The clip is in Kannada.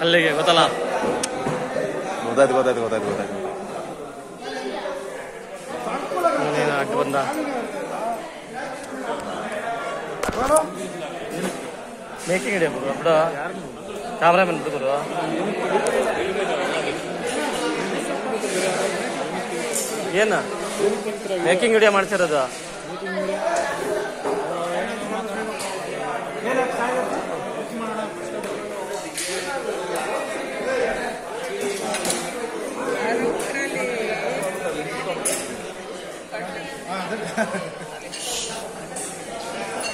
ಅಲ್ಲಿಗೆ ಗೊತ್ತಲ್ಲ ಗೊತ್ತಾಯ್ತು ಗೊತ್ತಾಯ್ತು ಗೊತ್ತಾಯ್ತು ಗೊತ್ತಾಯ್ತು ನೀನು ಅಡ್ಡ ಬಂದ ಮೇಕಿಂಗ್ ಹಿಡಿಯ ಗುರು ಬಿಡ ಕ್ಯಾಮ್ರಾಮನ್ ಬಿಡು ಗುರು ಏನ ಮೇಕಿಂಗ್ ವಿಡಿಯೋ ಮಾಡ್ಸಿರೋದು